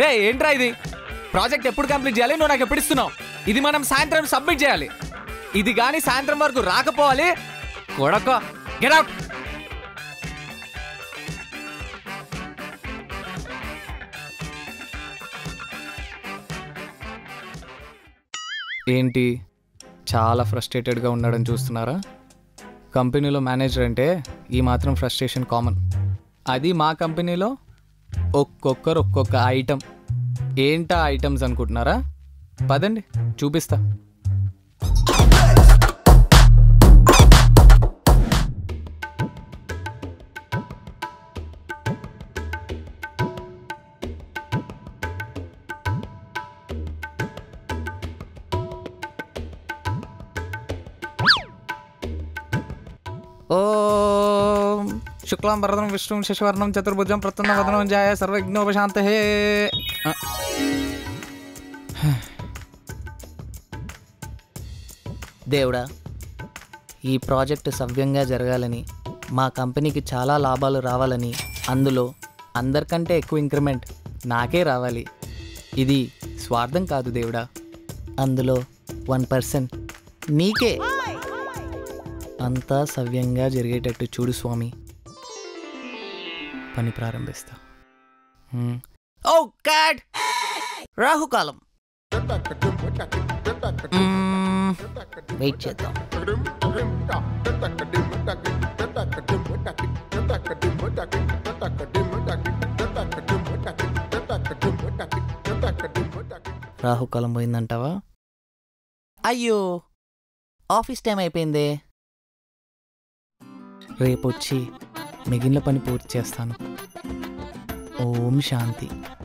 రే ఏంట్రా ఇది ప్రాజెక్ట్ ఎప్పుడు కంప్లీట్ చేయాలి నువ్వు నాకు ఎప్పుడు ఇస్తున్నావు ఇది మనం సాయంత్రం సబ్మిట్ చేయాలి ఇది కానీ సాయంత్రం వరకు రాకపోవాలి కొడక గెట్ అవుట్ ఏంటి చాలా ఫ్రస్ట్రేటెడ్గా ఉన్నాడని చూస్తున్నారా కంపెనీలో మేనేజర్ అంటే ఈ మాత్రం ఫ్రస్ట్రేషన్ కామన్ అది మా కంపెనీలో ఒక్కొక్కరు ఒక్కొక్క ఐటమ్ ఏంటా ఐటమ్స్ అనుకుంటున్నారా పదండి చూపిస్తా ఓం శుక్లాం వరదం విష్ణుం శశివర్ణం చతుర్భుజం ప్రత్యున్న వదనం జాయ సర్వజ్ఞోపశాంత హే దేవుడా ఈ ప్రాజెక్టు సవ్యంగా జరగాలని మా కంపెనీకి చాలా లాభాలు రావాలని అందులో అందరికంటే ఎక్కువ ఇంక్రిమెంట్ నాకే రావాలి ఇది స్వార్థం కాదు దేవుడా అందులో వన్ పర్సెంట్ నీకే అంతా సవ్యంగా జరిగేటట్టు చూడు స్వామి పని ప్రారంభిస్తా హ్మ్. ఓ గాడ్ రాహుకాలం మ్మ్. వెయిట్ చేద్దాం రాహుకాలం పోయిందంటావా అయ్యో ఆఫీస్ టైం అయిపోయిందే రేపు వచ్చి మిగిలిన పని పూర్తి చేస్తాను ఓం శాంతి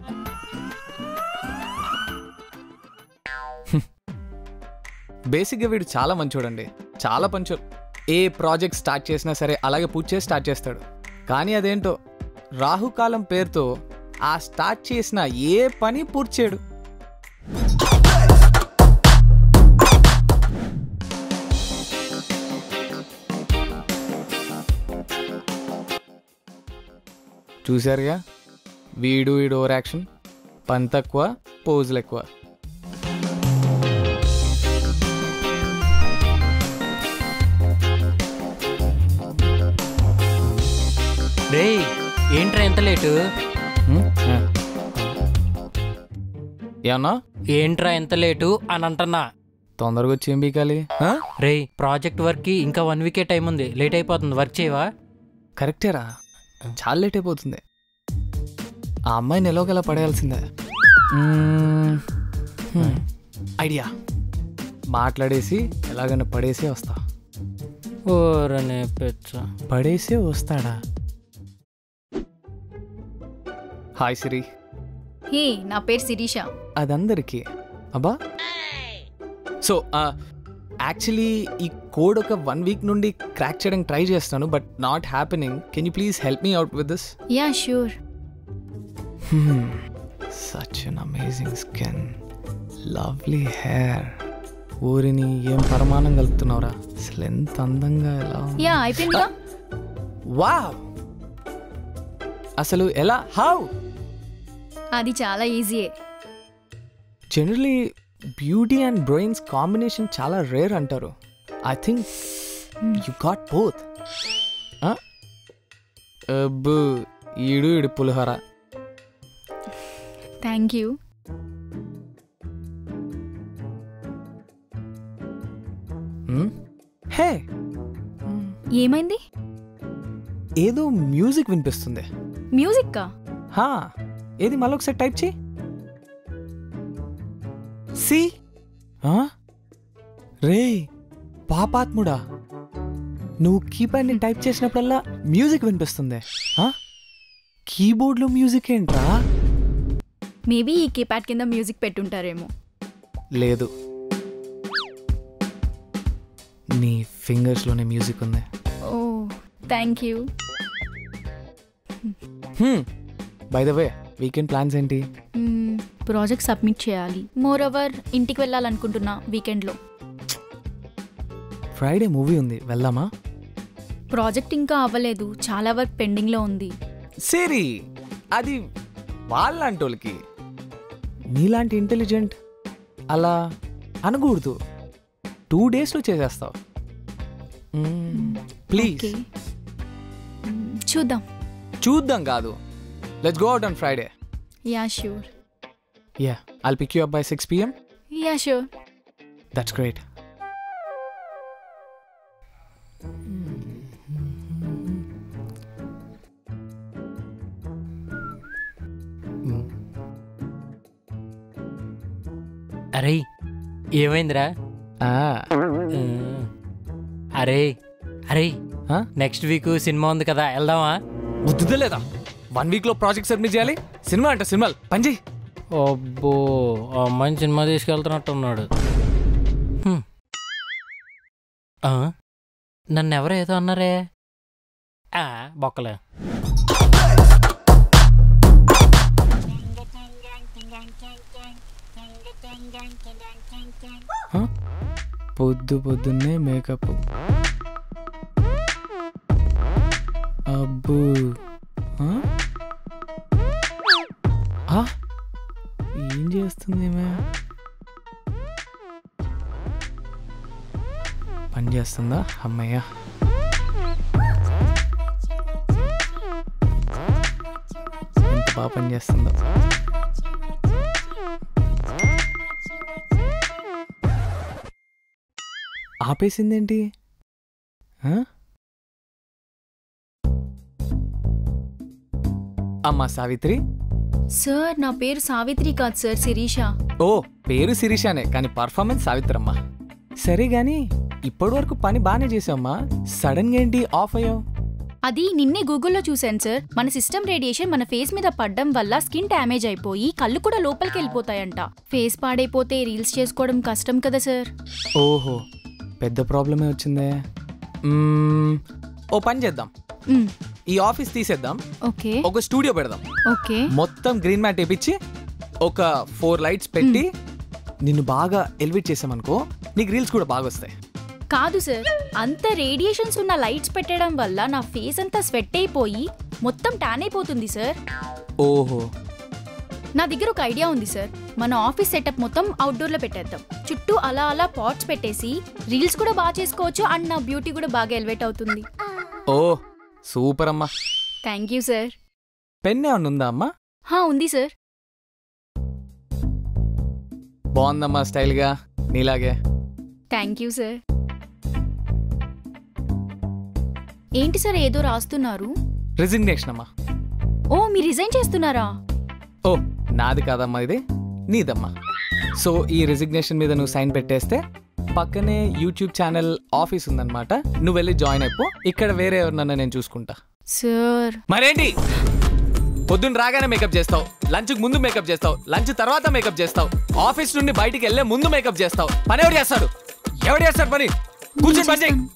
బేసిక్గా వీడు చాలా మంచోడండి చాలా పంచో ఏ ప్రాజెక్ట్ స్టార్ట్ చేసినా సరే అలాగే పూజ చేసి స్టార్ట్ చేస్తాడు కానీ అదేంటో రాహుకాలం పేరుతో ఆ స్టార్ట్ చేసిన ఏ పని పూర్తి చేయడు చూశారుగా వీడు వీడు ఓవర్ యాక్షన్ పని తక్కువ పోజులు ఎక్కువ రే ఏంట్రా ఎంత లేటు హ్మ్? ఆ. ఏమన్నా ఏంట్రా ఎంత లేటు అని అంటున్నా తొందరగా వచ్చి ఏం బీకాలి ఆ? రే ప్రాజెక్ట్ వర్క్కి ఇంకా వన్ వీకే టైం ఉంది లేట్ అయిపోతుంది వర్క్ చేయవా కరెక్టేరా చాలా లేట్ అయిపోతుంది ఆ అమ్మాయిని ఎలాగలా పడేయాల్సిందే మ్మ్. హ్మ్. ఐడియా మాట్లాడేసి ఎలాగైనా పడేసి వస్తా ఓరనే పెచ్చ పడేసే వస్తాడా హాయ్ సిరి హే నా పేరు శిరీష అదందరికీ అబ్బా సో యాక్చువల్లీ ఈ కోడ్ ఒక వన్ వీక్ నుండి క్రాక్ చేయడానికి ట్రై చేస్తాను but not happening can you please help me out with this yeah sure such an amazing skin lovely hair ఊరిని ఏం పరమాణం కలుపుతున్నావురా అసలు ఎంత అందంగా ఎలా ఉంది. యా అయిపోయిందిగా వావ్ అసలు ఎలా హౌ అది చాలా ఈజీయే generally beauty and brains combination చాలా రేర్ అంటారు I think you got both అబ్బు ఈడు ఈడు పులిహోర థ్యాంక్ యూ హే ఏమైంది ఏదో మ్యూజిక్ వినిపిస్తుంది మ్యూజిక్కా హా ఏది మళ్ళీ ఒకసారి టైప్ చేయి సి రే పాపాత్ముడా నువ్వు కీప్యాడ్ని టైప్ చేసినప్పుడల్లా మ్యూజిక్ వినిపిస్తుంది ఆ? కీబోర్డ్లో మ్యూజిక్ ఏంట్రా మేబీ ఈ కీప్యాడ్ కింద మ్యూజిక్ పెట్టుంటారేమో లేదు నీ ఫింగర్స్లోనే మ్యూజిక్ ఉంది oh thank you by the way weekend plans ఏంటి ప్రాజెక్ట్ సబ్మిట్ చేయాలి మోర్ ఓవర్ ఇంటికి వెళ్ళాలనుకుంటున్నా వీకెండ్లో ఫ్రైడే మూవీ ఉంది వెళ్దామా ప్రాజెక్ట్ ఇంకా అవ్వలేదు చాలా వర్క్ పెండింగ్లో ఉంది సిరి అది వాళ్ళంటోళ్ళకి నీలాంటి ఇంటెలిజెంట్ అలా అనకూడదు టూ డేస్లో చేసేస్తావు ప్లీజ్ ఓకే మ్మ్, చూద్దాం చూద్దాం కాదు let's go out on Friday yeah sure yeah I'll pick you up by six PM yeah sure that's great అరే ఏమైందిరా ఆ, అరే అరే ఆ? నెక్స్ట్ వీక్ సినిమా ఉంది కదా వెళ్దామా బుద్ధిదే లేదా వన్ వీక్లో ప్రాజెక్ట్ సబ్మిట్ చేయాలి సినిమా అంట సినిమాలు పని చేయి అబ్బో ఆ అమ్మాయిని సినిమా తీసుకెళ్తున్నట్టు ఉన్నాడు హ్మ్. ఆ? నన్ను ఎవరు ఏదో అన్నారే ఆ, బొక్కలే పొద్దు పొద్దున్నే మేకప్ అబ్బు ఆ? ఆ? ఏం చేస్తుంది ఈమె? పని చేస్తుందా అమ్మయ్య ఎంత బాగా పని చేస్తుందో ఆపేసిందేంటి ఆ? అమ్మా సావిత్రి సార్ నా పేరు సావిత్రి కాదు సార్ శిరీష ఓ పేరు శిరీషానే కానీ పర్ఫార్మెన్స్ సావిత్రమ్మ సరే గాని ఇప్పటి వరకు పని బాగానే చేసావమ్మా సడన్ గా ఏంటి ఆఫ్ అయ్యావు అది నిన్నే గూగుల్లో చూశాను సార్ మన సిస్టమ్ రేడియేషన్ మన ఫేస్ మీద పడ్డం వల్ల స్కిన్ డ్యామేజ్ అయిపోయి కళ్ళు కూడా లోపలికి వెళ్ళిపోతాయంట ఫేస్ పాడైపోతే రీల్స్ చేసుకోవడం కష్టం కదా సార్ ఓహో పెద్ద ప్రాబ్లమే వచ్చిందే మ్మ్, ఓ పని చేద్దాం మ్, ఈ ఆఫీస్ తీసేద్దాం ఓకే ఒక స్టూడియో పెడదాం ఓకే మొత్తం గ్రీన్ మ్యాట్ వేపించి ఒక ఫోర్ లైట్స్ పెట్టి నిన్ను బాగా ఎలివేట్ చేసామనుకో నీకు రీల్స్ కూడా బాగా వస్తాయి కాదు సార్ అంత రేడియేషన్స్ ఉన్న లైట్స్ పెట్టడం వల్ల నా ఫేస్ అంతా స్వెట్ అయిపోయి మొత్తం ట్యాన్ అయిపోతుంది సార్ ఓహో నా దగ్గర ఒక ఐడియా ఉంది సార్ మన ఆఫీస్ సెటప్ మొత్తం అవుట్డోర్లో పెట్టేద్దాం చుట్టూ అలా అలా పాట్స్ పెట్టేసి రీల్స్ కూడా బాగా చేసుకోవచ్చు అండ్ నా బ్యూటీ కూడా బాగా ఎలివేట్ అవుతుంది ఓ సూపర్ అమ్మా థ్యాంక్ యూ సార్ పెన్ ఏమన్నా ఉందా అమ్మా హా ఉంది సార్ బాగుందమ్మా స్టైల్గా నీలాగే థ్యాంక్ యూ సార్ ఏంటి సార్ ఏదో రాస్తున్నారు రిజిగ్నేషన్ అమ్మా ఓ మీరు రిజైన్ చేస్తున్నారా ఓ నాది కాదమ్మా ఇది నీదమ్మా సో ఈ రిజిగ్నేషన్ మీద నువ్వు సైన్ పెట్టేస్తే పక్కనే యూట్యూబ్ ఛానల్ ఆఫీస్ ఉందన్నమాట నువ్వు వెళ్ళి జాయిన్ అయిపో ఇక్కడ వేరే ఎవరినన్నా నేను చూసుకుంటా సార్ మరేంటి పొద్దున్న రాగానే మేకప్ చేస్తావు లంచ్కి ముందు మేకప్ చేస్తావు లంచ్ తర్వాత మేకప్ చేస్తావు ఆఫీస్ నుండి బయటికి వెళ్ళే ముందు మేకప్ చేస్తావు పని ఎవడు చేస్తాడు ఎవడు చేస్తాడు పని కూర్చొని పని చేయి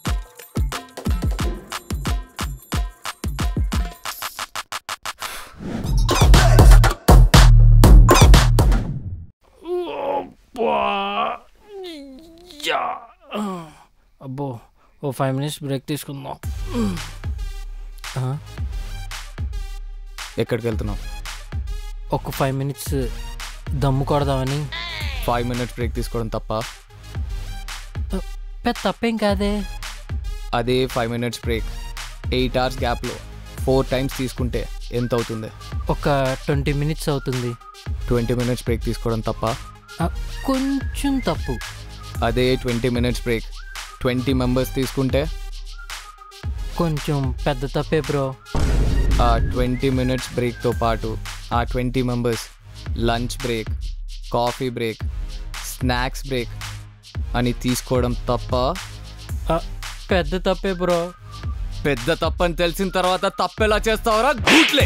యా. అబ్బో ఓ ఫైవ్ మినిట్స్ బ్రేక్ తీసుకుందాం ఆ, ఎక్కడికి వెళ్తున్నావు ఒక ఫైవ్ మినిట్స్ దమ్ము కొడదామని ఫైవ్ మినిట్స్ బ్రేక్ తీసుకోవడం తప్ప పెద్ద తప్పేం కాదే అదే five minutes break eight hours గ్యాప్లో ఫోర్ టైమ్స్ తీసుకుంటే ఎంత అవుతుంది ఒక ట్వంటీ మినిట్స్ అవుతుంది ట్వంటీ మినిట్స్ బ్రేక్ తీసుకోవడం తప్ప ఆ, కొంచెం తప్పు అదే twenty minutes break twenty members తీసుకుంటే కొంచెం పెద్ద తప్పే బ్రో ఆ ట్వంటీ మినిట్స్ బ్రేక్తో పాటు ఆ twenty members lunch break coffee break snacks break అని తీసుకోవడం తప్ప ఆ, పెద్ద తప్పే బ్రో పెద్ద తప్పని తెలిసిన తర్వాత తప్పెలా చేస్తావరా గూట్లే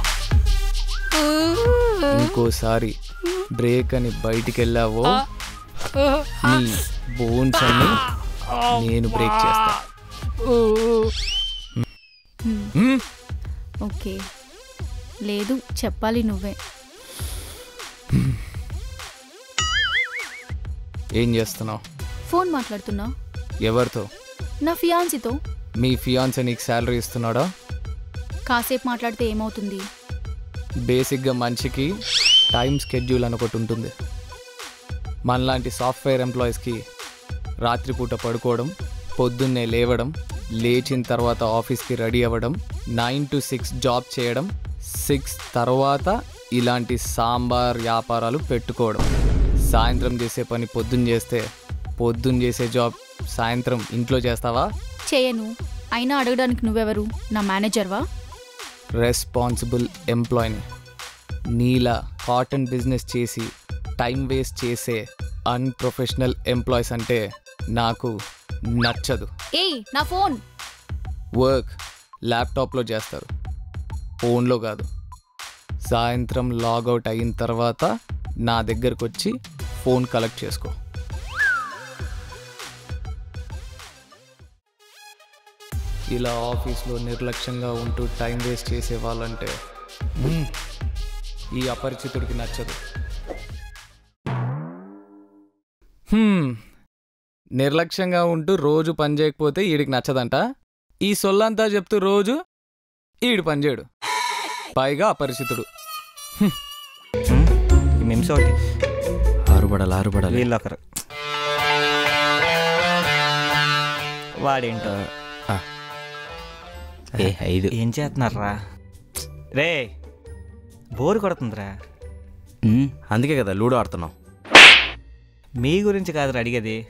ఇంకోసారి బ్రేక్ అని బయటికి వెళ్ళావో నీ బోన్స్ అన్ని నేను బ్రేక్ చేస్తా హ్మ్. ఓకే లేదు చెప్పాలి నువ్వే ఏం చేస్తున్నావు ఫోన్ మాట్లాడుతున్నా ఎవరితో నా ఫియాన్సీతో మీ ఫియాన్సే నీకు శాలరీ ఇస్తున్నాడా కాసేపు మాట్లాడితే ఏమవుతుంది బేసిక్గా మనిషికి టైం స్కెడ్యూల్ అని ఒకటి ఉంటుంది మనలాంటి సాఫ్ట్వేర్ ఎంప్లాయీస్కి రాత్రిపూట పడుకోవడం పొద్దున్నే లేవడం లేచిన తర్వాత ఆఫీస్కి రెడీ అవ్వడం నైన్ టు సిక్స్ జాబ్ చేయడం సిక్స్ తర్వాత ఇలాంటి సాంబార్ వ్యాపారాలు పెట్టుకోవడం సాయంత్రం చేసే పని పొద్దున్న చేస్తే పొద్దున్న చేసే జాబ్ సాయంత్రం ఇంట్లో చేస్తావా చేయను అయినా అడగడానికి నువ్వెవరు నా మేనేజర్వా రెస్పాన్సిబుల్ ఎంప్లాయ్ని నీలా కాటన్ బిజినెస్ చేసి టైం వేస్ట్ చేసే అన్ప్రొఫెషనల్ ఎంప్లాయీస్ అంటే నాకు నచ్చదు ఏయ్ నా ఫోన్ వర్క్ ల్యాప్టాప్లో చేస్తారు ఫోన్లో కాదు సాయంత్రం లాగౌట్ అయిన తర్వాత నా దగ్గరకు వచ్చి ఫోన్ కలెక్ట్ చేసుకో ఇలా ఆఫీస్లో నిర్లక్ష్యంగా ఉంటూ టైం వేస్ట్ చేసే వాళ్ళంటే మ్మ్, ఈ అపరిచితుడికి నచ్చదు హ్మ్, నిర్లక్ష్యంగా ఉంటూ రోజు పని చేయకపోతే ఈడికి నచ్చదంట ఈ సొల్లంతా చెప్తూ రోజు ఈడు పనిచేయడు పైగా అపరిచితుడు ఈ మెమ్స్ ఒకటి ఆరుబడాలి ఆరుబడాలి వీళ్ళు ఒకరు వాడేంటో ఆ. ఏ ఐదు ఏం చేస్తున్నారా రే బోర్ కొడుతుందిరా ఉమ్, అందుకే కదా లూడో ఆడుతున్నాం మీ గురించి కాదురా అడిగేది